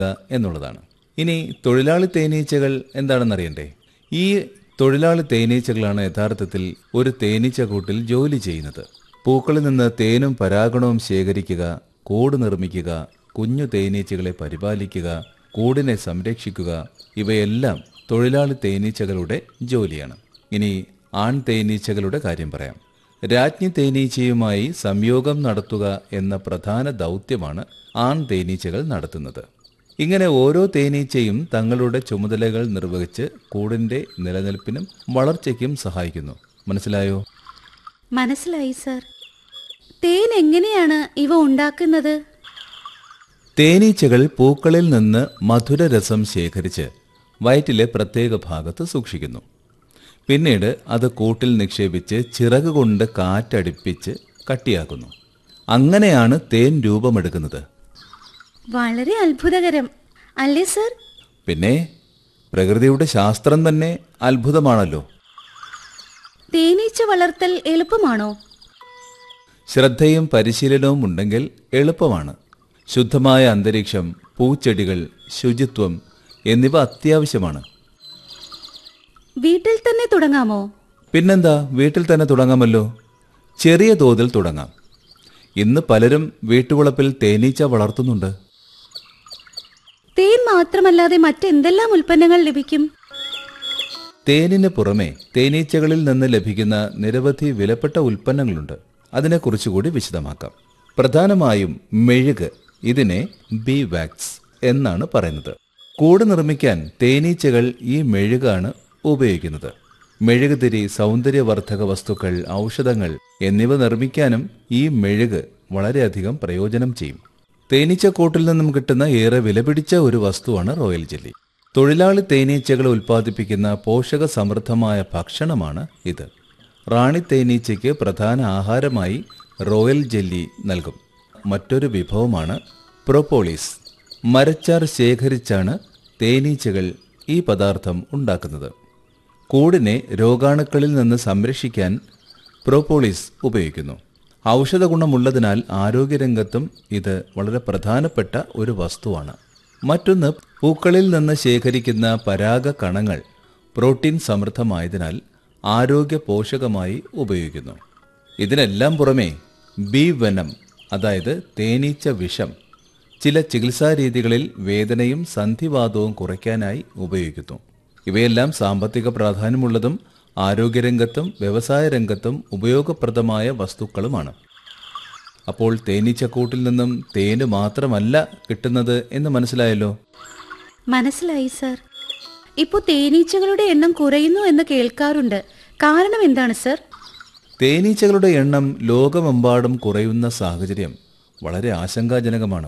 എന്നുള്ളതാണ് ഇനി തൊഴിലാളി തേനീച്ചകൾ എന്താണെന്നറിയണ്ടേ ഈ തൊഴിലാളി തേനീച്ചകളാണ് യഥാർത്ഥത്തിൽ ഒരു തേനീച്ച കൂട്ടിൽ ജോലി ചെയ്യുന്നത് പൂക്കളിൽ നിന്ന് തേനും പരാഗണവും ശേഖരിക്കുക കൂട് നിർമ്മിക്കുക കുഞ്ഞു തേനീച്ചകളെ പരിപാലിക്കുക കൂടിനെ സംരക്ഷിക്കുക ഇവയെല്ലാം തൊഴിലാളി തേനീച്ചകളുടെ ജോലിയാണ് ഇനി ആൺ തേനീച്ചകളുടെ കാര്യം പറയാം രാജ്ഞി തേനീച്ചയുമായി സംയോഗം നടത്തുക എന്ന പ്രധാന ദൗത്യമാണ് ആൺ തേനീച്ചകൾ നടത്തുന്നത് ഇങ്ങനെ ഓരോ തേനീച്ചയും തങ്ങളുടെ ചുമതലകൾ നിർവഹിച്ച് കൂടിന്റെ നിലനിൽപ്പിനും വളർച്ചയ്ക്കും സഹായിക്കുന്നു മനസ്സിലായോ മനസ്സിലായി സർ തേൻ എങ്ങനെയാണ് ഇവ ഉണ്ടാക്കുന്നത് തേനീച്ചകൾ പൂക്കളിൽ നിന്ന് മധുരരസം ശേഖരിച്ച് വയറ്റിലെ പ്രത്യേക ഭാഗത്ത് സൂക്ഷിക്കുന്നു പിന്നീട് അത് കൂട്ടിൽ നിക്ഷേപിച്ച് ചിറക് കൊണ്ട് കാറ്റടിപ്പിച്ച് കട്ടിയാക്കുന്നു അങ്ങനെയാണ് തേൻ രൂപമെടുക്കുന്നത് വളരെ അത്ഭുതകരം അല്ലേ സർ പിന്നെ പ്രകൃതിയുടെ ശാസ്ത്രം തന്നെ അത്ഭുതമാണല്ലോ തേനീച്ച വളർത്തൽ എളുപ്പമാണോ ശ്രദ്ധയും പരിശീലനവും ഉണ്ടെങ്കിൽ എളുപ്പമാണ് ശുദ്ധമായ അന്തരീക്ഷം പൂച്ചെടികൾ ശുചിത്വം എന്നിവ അത്യാവശ്യമാണ് വീട്ടിൽ തന്നെ തുടങ്ങാമോ പിന്നെന്താ വീട്ടിൽ തന്നെ തുടങ്ങാമല്ലോ ചെറിയ തോതിൽ തുടങ്ങാം ഇന്ന് പലരും വീട്ടുവളപ്പിൽ തേനീച്ച വളർത്തുന്നുണ്ട് തേൻ മാത്രമല്ലാതെ മറ്റെന്തെല്ലാം ഉൽപ്പന്നങ്ങൾ ലഭിക്കും തേനിന് പുറമെ തേനീച്ചകളിൽ നിന്ന് ലഭിക്കുന്ന നിരവധി വിലപ്പെട്ട ഉൽപ്പന്നങ്ങളുണ്ട് അതിനെക്കുറിച്ചുകൂടി വിശദമാക്കാം പ്രധാനമായും മെഴുക് ഇതിനെ ബി വാക്സ് എന്നാണ് പറയുന്നത് കൂട് നിർമ്മിക്കാൻ തേനീച്ചകൾ ഈ മെഴുകാണ് ഉപയോഗിക്കുന്നത് മെഴുകുതിരി സൗന്ദര്യവർദ്ധക വസ്തുക്കൾ ഔഷധങ്ങൾ എന്നിവ നിർമ്മിക്കാനും ഈ മെഴുക് വളരെയധികം പ്രയോജനം ചെയ്യും തേനീച്ചക്കൂട്ടിൽ നിന്നും കിട്ടുന്ന ഏറെ വിലപിടിച്ച ഒരു വസ്തുവാണ് റോയൽ ജെല്ലി തൊഴിലാളി തേനീച്ചകൾ ഉൽപ്പാദിപ്പിക്കുന്ന പോഷക സമൃദ്ധമായ ഭക്ഷണമാണ് ഇത് റാണി തേനീച്ചയ്ക്ക് പ്രധാന ആഹാരമായി റോയൽ ജെല്ലി നൽകും മറ്റൊരു വിഭവമാണ് പ്രൊപ്പോളിസ് മരച്ചാർ ശേഖരിച്ചാണ് തേനീച്ചകൾ ഈ പദാർത്ഥം ഉണ്ടാക്കുന്നത് കൂടിനെ രോഗാണുക്കളിൽ നിന്ന് സംരക്ഷിക്കാൻ പ്രോപ്പോളിസ് ഉപയോഗിക്കുന്നു ഔഷധ ഗുണമുള്ളതിനാൽ ആരോഗ്യരംഗത്തും ഇത് വളരെ പ്രധാനപ്പെട്ട ഒരു വസ്തുവാണ് മറ്റൊന്ന് പൂക്കളിൽ നിന്ന് ശേഖരിക്കുന്ന പരാഗ കണങ്ങൾ പ്രോട്ടീൻ സമൃദ്ധമായതിനാൽ ആരോഗ്യ പോഷകമായി ഉപയോഗിക്കുന്നു ഇതിനെല്ലാം പുറമെ ബി വനം അതായത് തേനീച്ച വിഷം ചില ചികിത്സാ രീതികളിൽ വേദനയും സന്ധിവാതവും കുറയ്ക്കാനായി ഉപയോഗിക്കുന്നു ഇവയെല്ലാം സാമ്പത്തിക പ്രാധാന്യമുള്ളതും ആരോഗ്യരംഗത്തും വ്യവസായ രംഗത്തും ഉപയോഗപ്രദമായ വസ്തുക്കളുമാണ് അപ്പോൾ തേനീച്ചക്കൂട്ടിൽ നിന്നും തേന് മാത്രമല്ല കിട്ടുന്നത് എന്ന് മനസ്സിലായല്ലോ മനസ്സിലായി സർ ഇപ്പോ തേനീച്ചകളുടെ എണ്ണം കുറയുന്നു എന്ന് കേൾക്കാറുണ്ട് കാരണം എന്താണ് സർ തേനീച്ചകളുടെ എണ്ണം ലോകമെമ്പാടും കുറയുന്ന സാഹചര്യം വളരെ ആശങ്കാജനകമാണ്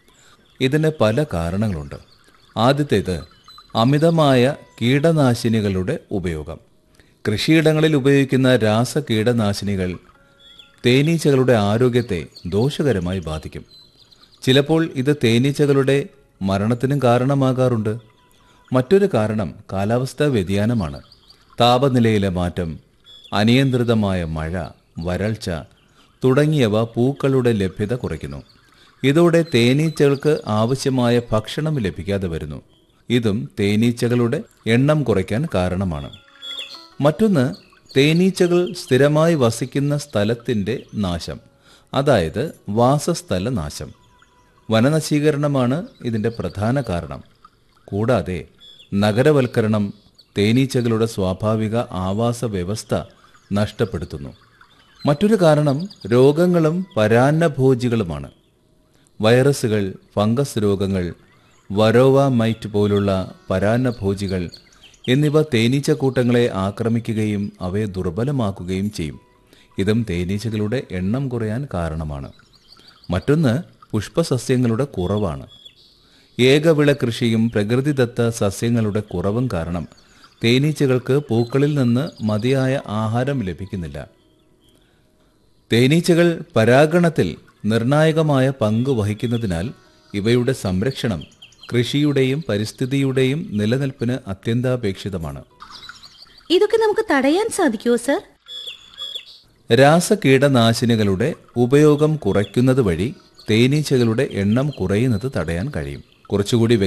ഇതിന് പല കാരണങ്ങളുണ്ട് ആദ്യത്തേത് അമിതമായ കീടനാശിനികളുടെ ഉപയോഗം കൃഷിയിടങ്ങളിൽ ഉപയോഗിക്കുന്ന രാസ കീടനാശിനികൾ തേനീച്ചകളുടെ ആരോഗ്യത്തെ ദോഷകരമായി ബാധിക്കും ചിലപ്പോൾ ഇത് തേനീച്ചകളുടെ മരണത്തിനും കാരണമാകാറുണ്ട് മറ്റൊരു കാരണം കാലാവസ്ഥാ വ്യതിയാനമാണ് താപനിലയിലെ മാറ്റം അനിയന്ത്രിതമായ മഴ വരൾച്ച തുടങ്ങിയവ പൂക്കളുടെ ലഭ്യത കുറയ്ക്കുന്നു ഇതോടെ തേനീച്ചകൾക്ക് ആവശ്യമായ ഭക്ഷണം ലഭിക്കാതെ വരുന്നു ഇതും തേനീച്ചകളുടെ എണ്ണം കുറയ്ക്കാൻ കാരണമാണ് മറ്റൊന്ന് തേനീച്ചകൾ സ്ഥിരമായി വസിക്കുന്ന സ്ഥലത്തിൻ്റെ നാശം അതായത് വാസസ്ഥല നാശം വനനശീകരണമാണ് ഇതിൻ്റെ പ്രധാന കാരണം കൂടാതെ നഗരവൽക്കരണം തേനീച്ചകളുടെ സ്വാഭാവിക ആവാസ വ്യവസ്ഥ നഷ്ടപ്പെടുത്തുന്നു മറ്റൊരു കാരണം രോഗങ്ങളും പരാന്നഭോജികളുമാണ് വൈറസുകൾ ഫംഗസ് രോഗങ്ങൾ വരോവ മൈറ്റ് പോലുള്ള പരാന്നഭോജികൾ എന്നിവ തേനീച്ചക്കൂട്ടങ്ങളെ ആക്രമിക്കുകയും അവയെ ദുർബലമാക്കുകയും ചെയ്യും ഇതും തേനീച്ചകളുടെ എണ്ണം കുറയാൻ കാരണമാണ് മറ്റൊന്ന് പുഷ്പസസ്യങ്ങളുടെ കുറവാണ് ഏകവിള കൃഷിയും പ്രകൃതിദത്ത സസ്യങ്ങളുടെ കുറവും കാരണം തേനീച്ചകൾക്ക് പൂക്കളിൽ നിന്ന് മതിയായ ആഹാരം ലഭിക്കുന്നില്ല തേനീച്ചകൾ പരാഗണത്തിൽ നിർണായകമായ പങ്ക് വഹിക്കുന്നതിനാൽ ഇവയുടെ സംരക്ഷണം കൃഷിയുടെയും പരിസ്ഥിതിയുടെയും നിലനിൽപ്പിന് അത്യന്താപേക്ഷിതമാണ് ഇതൊക്കെ നമുക്ക് തടയാൻ സാധിക്കുമോ സർ രാസകീടനാശിനികളുടെ ഉപയോഗം കുറയ്ക്കുന്നത് വഴി തേനീച്ചകളുടെ എണ്ണം കുറയുന്നത് തടയാൻ കഴിയും കുറച്ചുകൂടി